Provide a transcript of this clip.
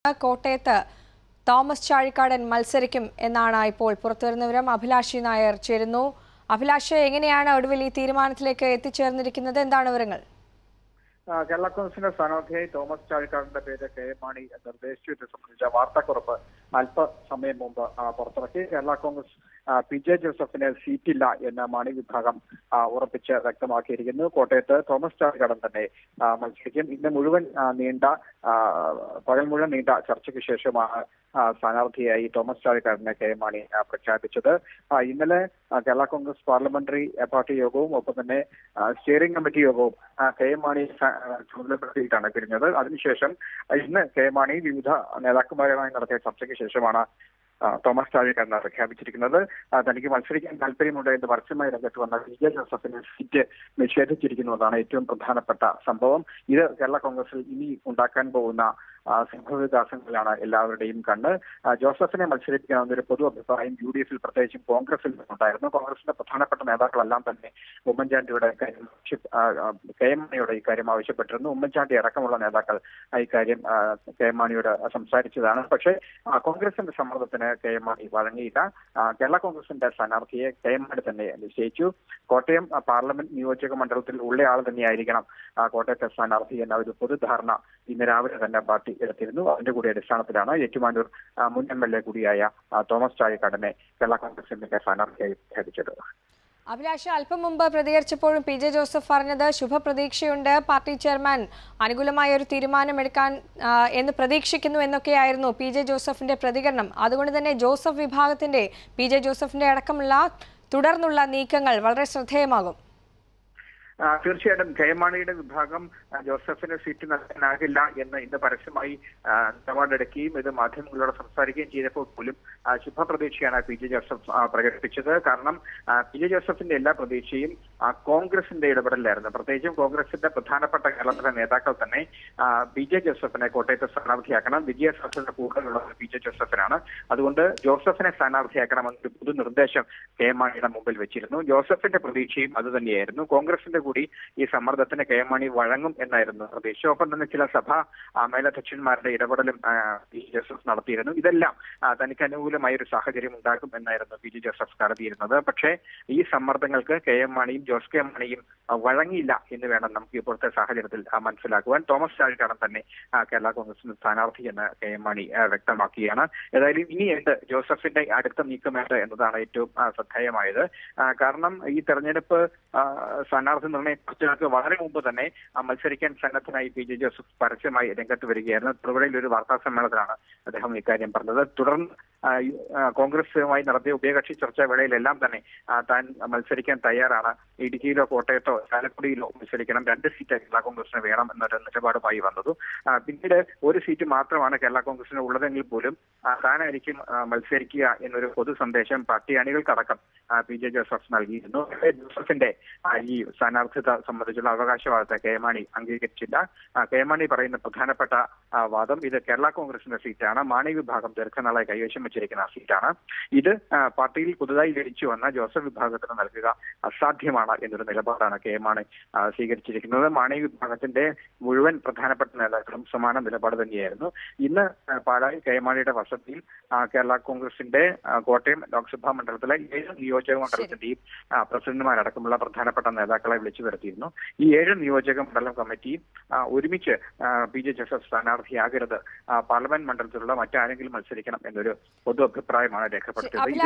കോട്ടയത്ത് തോമസ് ചാഴിക്കാടൻ മത്സരിക്കും എന്നാണ് ഇപ്പോൾ പുറത്തുവരുന്ന വിവരം അഭിലാഷി നായർ ചേരുന്നു അഭിലാഷ് എങ്ങനെയാണ് ഒടുവിൽ ഈ തീരുമാനത്തിലേക്ക് എത്തിച്ചേർന്നിരിക്കുന്നത് എന്താണ് വിവരങ്ങൾ ആ, കേരള കോൺഗ്രസിന്റെ സ്ഥാനാർത്ഥിയായി തോമസ് ചാഴിക്കാടിന്റെ പേര് കെ എം മാണി നിർദ്ദേശിച്ചു ഇത് സംബന്ധിച്ച വാർത്താക്കുറിപ്പ് അല്പസമയം മുമ്പ് ആ, പുറത്തിറക്കി കേരള കോൺഗ്രസ് ആ, പി ജെ ജോസഫിന് സീറ്റില്ല എന്ന് മാണി വിഭാഗം ആ, ഉറപ്പിച്ച് വ്യക്തമാക്കിയിരിക്കുന്നു കോട്ടയത്ത് തോമസ് ചാഴിക്കാടൻ തന്നെ ആ, മത്സരിക്കും ഇന്ന് മുഴുവൻ ആ, നീണ്ട ആ, പകൽ മുഴുവൻ നീണ്ട ചർച്ചയ്ക്ക് ശേഷമാണ് ആ, സ്ഥാനാർത്ഥിയായി തോമസ് ചാഴിക്കാടനെ കെ എം മാണി ആ, പ്രഖ്യാപിച്ചത് ആ, ഇന്നലെ ആ, കേരള കോൺഗ്രസ് പാർലമെന്ററി ആ, പാർട്ടി യോഗവും ഒപ്പം തന്നെ ആ, സ്റ്റിയറിംഗ് കമ്മിറ്റി യോഗവും ആ, കെ എം മാണി സ- ആ, ചുമതലപ്പെടുത്തിയിട്ടാണ് പിരിഞ്ഞത് അതിനുശേഷം ആ, ഇന്ന് കെ എം മാണി വിവിധ നേതാക്കന്മാരുമായി നടത്തിയ ചർച്ചയ്ക്ക് ശേഷമാണ് ആ, തോമസ് ചാഴിക്കാരനെ പ്രഖ്യാപിച്ചിരിക്കുന്നത് ആ, തനിക്ക് മത്സരിക്കാൻ താല്പര്യമുണ്ട് എന്ന് പരസ്യമായി രംഗത്ത് വന്ന വി ജെ ജോസഫിന് സീറ്റ് നിഷേധിച്ചിരിക്കുന്നതാണ് ഏറ്റവും പ്രധാനപ്പെട്ട സംഭവം ഇത് കേരള കോൺഗ്രസിൽ ഇനി ഉണ്ടാക്കാൻ പോകുന്ന ആ, സംഭവവികാസങ്ങളിലാണ് എല്ലാവരുടെയും കണ്ണ് ആ, ജോസഫിനെ മത്സരിപ്പിക്കണമെന്നൊരു പൊതു അഭിപ്രായം യു ഡി എഫിൽ പ്രത്യേകിച്ചും കോൺഗ്രസിൽ ഉണ്ടായിരുന്നു കോൺഗ്രസിന്റെ പ്രധാനപ്പെട്ട നേതാക്കളെല്ലാം തന്നെ ഉമ്മൻചാണ്ടിയുടെ കാര്യം ആവശ്യ- ആ, ആ, കെ എം മാണിയുടെ ഇക്കാര്യം ആവശ്യപ്പെട്ടിരുന്നു ഉമ്മൻചാണ്ടി അടക്കമുള്ള നേതാക്കൾ ആ ഇക്കാര്യം ആ, കെ എം മാണിയോട് സംസാരിച്ചതാണ് പക്ഷേ ആ, കോൺഗ്രസിന്റെ സമ്മർദ്ദത്തിന് കെ എം മാണി വഴങ്ങിയില്ല ആ, കേരള കോൺഗ്രസിന്റെ സ്ഥാനാർത്ഥിയെ കെ എം മാണി തന്നെ നിശ്ചയിച്ചു കോട്ടയം ആ, പാർലമെന്റ് നിയോജക മണ്ഡലത്തിൽ ഉള്ള ആൾ തന്നെയായിരിക്കണം ആ, കോട്ടയത്തെ സ്ഥാനാർത്ഥി എന്ന ഒരു പൊതുധാരണ ഇന്ന് രാവിലെ തന്നെ പാർട്ടി എടുത്തിരുന്നു അതിന്റെ കൂടി അടിസ്ഥാനത്തിലാണ് ഏറ്റുമാനൂർ ആ, മുൻ എം എൽ എ കൂടിയായ ആ, തോമസ് ചാഴിക്കാടനെ കേരള കോൺഗ്രസിന്റെ സ്ഥാനാർത്ഥിയായി പ്രഖ്യാപിച്ചത് അഭിലാഷ് അല്പം മുമ്പ് പ്രതികരിച്ചപ്പോഴും പി ജെ ജോസഫ് പറഞ്ഞത് ശുഭപ്രതീക്ഷയുണ്ട് പാർട്ടി ചെയർമാൻ അനുകൂലമായ ഒരു തീരുമാനമെടുക്കാൻ ആ, എന്ന് പ്രതീക്ഷിക്കുന്നു എന്നൊക്കെയായിരുന്നു പി ജെ ജോസഫിന്റെ പ്രതികരണം അതുകൊണ്ട് തന്നെ ജോസഫ് വിഭാഗത്തിന്റെ പി ജെ ജോസഫിന്റെ അടക്കമുള്ള തുടർന്നുള്ള നീക്കങ്ങൾ വളരെ ശ്രദ്ധേയമാകും ആ, തീർച്ചയായിട്ടും കെ എം മാണിയുടെ വിഭാഗം ആ, ജോസഫിന് സീറ്റ് നൽകാനാകില്ല എന്ന് ഇന്ന് പരസ്യമായി ആ, നിലപാടെടുക്കുകയും ഇത് മാധ്യമങ്ങളോട് സംസാരിക്കുകയും ചെയ്തപ്പോൾ പോലും ആ, ശുഭപ്രതീക്ഷയാണ് പി ജെ ജോസഫ് ആ, പ്രകടിപ്പിച്ചത് കാരണം ആ, പി ജെ ജോസഫിന്റെ എല്ലാ പ്രതീക്ഷയും ആ, കോൺഗ്രസിന്റെ ഇടപെടലായിരുന്നു പ്രത്യേകിച്ചും കോൺഗ്രസിന്റെ പ്രധാനപ്പെട്ട കേരളത്തിലെ നേതാക്കൾ തന്നെ ആ, പി ജെ ജോസഫിനെ കോട്ടയത്തെ സ്ഥാനാർത്ഥിയാക്കണം വിജയ സാധ്യത കൂടുതലുള്ളത് പി ജെ ജോസഫിനാണ് അതുകൊണ്ട് ജോസഫിനെ സ്ഥാനാർത്ഥിയാക്കണമെന്നൊരു പൊതു നിർദ്ദേശം കെ എം മാണിയുടെ മുമ്പിൽ വെച്ചിരുന്നു ജോസഫിന്റെ പ്രതീക്ഷയും അത് തന്നെയായിരുന്നു കോൺഗ്രസിന്റെ കൂടി ഈ സമ്മർദ്ദത്തിന് കെ എം മാണി വഴങ്ങും എന്നായിരുന്നു പ്രതീക്ഷ ഒപ്പം തന്നെ ചില സഭാ ആ, മേലധ്യക്ഷന്മാരുടെ ഇടപെടലും ആ, പി ജെ ജോസഫ് നടത്തിയിരുന്നു ഇതെല്ലാം ആ, തനിക്ക് അനുകൂലമായ ഒരു സാഹചര്യം ഉണ്ടാക്കും എന്നായിരുന്നു പി ജെ ജോസഫ് കരുതിയിരുന്നത് പക്ഷേ ഈ സമ്മർദ്ദങ്ങൾക്ക് കെ എം മാണിയും ജോസ് കെ മാണിയും ആ, വഴങ്ങിയില്ല എന്ന് വേണം നമുക്ക് ഇപ്പോഴത്തെ സാഹചര്യത്തിൽ ആ, മനസ്സിലാക്കുവാൻ തോമസ് ചാഴിക്കാടൻ തന്നെ ആ, കേരള കോൺഗ്രസിന്റെ സ്ഥാനാർത്ഥി എന്ന് കെ എം മാണി ആ, വ്യക്തമാക്കുകയാണ് ഏതായാലും ഇനി എന്ത് ജോസഫിന്റെ അടുത്ത നീക്കമേത് എന്നതാണ് ഏറ്റവും ആ, ശ്രദ്ധേയമായത് ആ, കാരണം ഈ തെരഞ്ഞെടുപ്പ് ആ, സ്ഥാനാർത്ഥി നിർണയ ചർച്ചകൾക്ക് വളരെ മുമ്പ് തന്നെ ആ, മത്സരിക്കാൻ സന്നദ്ധനായി പി ജെ ജോസഫ് പരസ്യമായി രംഗത്ത് വരികയായിരുന്നു തൊടുപുഴയിൽ ഒരു വാർത്താ സമ്മേളനത്തിലാണ് അദ്ദേഹം ഇക്കാര്യം പറഞ്ഞത് തുടർന്ന് ആ, യു- ആ, കോൺഗ്രസുമായി നടത്തിയ ഉഭയകക്ഷി ചർച്ചാ വേളയിലെല്ലാം തന്നെ ആ, താൻ മത്സരിക്കാൻ തയ്യാറാണ് ഇടുക്കിയിലോ കോട്ടയത്തോ ചാലക്കുടിയിലോ മത്സരിക്കണം രണ്ട് സീറ്റ് കേരള കോൺഗ്രസിന് വേണം എന്നൊരു നിലപാടുമായി വന്നത് ആ, പിന്നീട് ഒരു സീറ്റ് മാത്രമാണ് കേരള കോൺഗ്രസിന് ഉള്ളതെങ്കിൽ പോലും ആ, താനായിരിക്കും ആ, മത്സരിക്കുക എന്നൊരു പൊതു സന്ദേശം പാർട്ടി അണികൾക്കടക്കം ആ, പി ജെ ജോസഫ് നൽകിയിരുന്നു പക്ഷേ ജോസഫിന്റെ ആ, ഈ സ്ഥാനാർത്ഥിത്വ സംബന്ധിച്ചുള്ള അവകാശവാദത്തെ കെ എം മാണി അംഗീകരിച്ചില്ല ആ, കെ എം മാണി പറയുന്ന പ്രധാനപ്പെട്ട ആ, വാദം ഇത് കേരള കോൺഗ്രസിന്റെ സീറ്റാണ് മാണി വിഭാഗം ദീർഘനാളായി കൈവശം വെച്ചിരിക്കുന്ന ആ സീറ്റാണ് ഇത് ആ, പാർട്ടിയിൽ പുതുതായി ജനിച്ചു വന്ന ജോസഫ് വിഭാഗത്തിന് നൽകുക അസാധ്യമാണ് എന്നൊരു നിലപാടാണ് കെ എം മാണി ആ, സ്വീകരിച്ചിരിക്കുന്നത് മാണി വിഭാഗത്തിന്റെ മുഴുവൻ പ്രധാനപ്പെട്ട നേതാക്കളും സമാന നിലപാട് തന്നെയായിരുന്നു ഇന്ന് ആ, പാലായി കെ എം മാണിയുടെ വസതിയിൽ ആ, കേരള കോൺഗ്രസിന്റെ ആ, കോട്ടയം ലോക്സഭാ മണ്ഡലത്തിലെ ഏഴ് നിയോജക മണ്ഡലത്തിന്റെയും ആ, പ്രസിഡന്റുമാരടക്കമുള്ള പ്രധാനപ്പെട്ട നേതാക്കളെ വിളിച്ചു വരുത്തിയിരുന്നു ഈ ഏഴ് നിയോജക മണ്ഡലം കമ്മിറ്റിയും ആ, ഒരുമിച്ച് ആ, പി ജെ ജോസഫ് സ്ഥാനാർത്ഥിയാകരുത് ആ, പാർലമെന്റ് മണ്ഡലത്തിലുള്ള മറ്റാരെങ്കിലും മത്സരിക്കണം എന്നൊരു പൊതു അഭിപ്രായമാണ് രേഖപ്പെടുത്തിയത് അഭിലാഷ്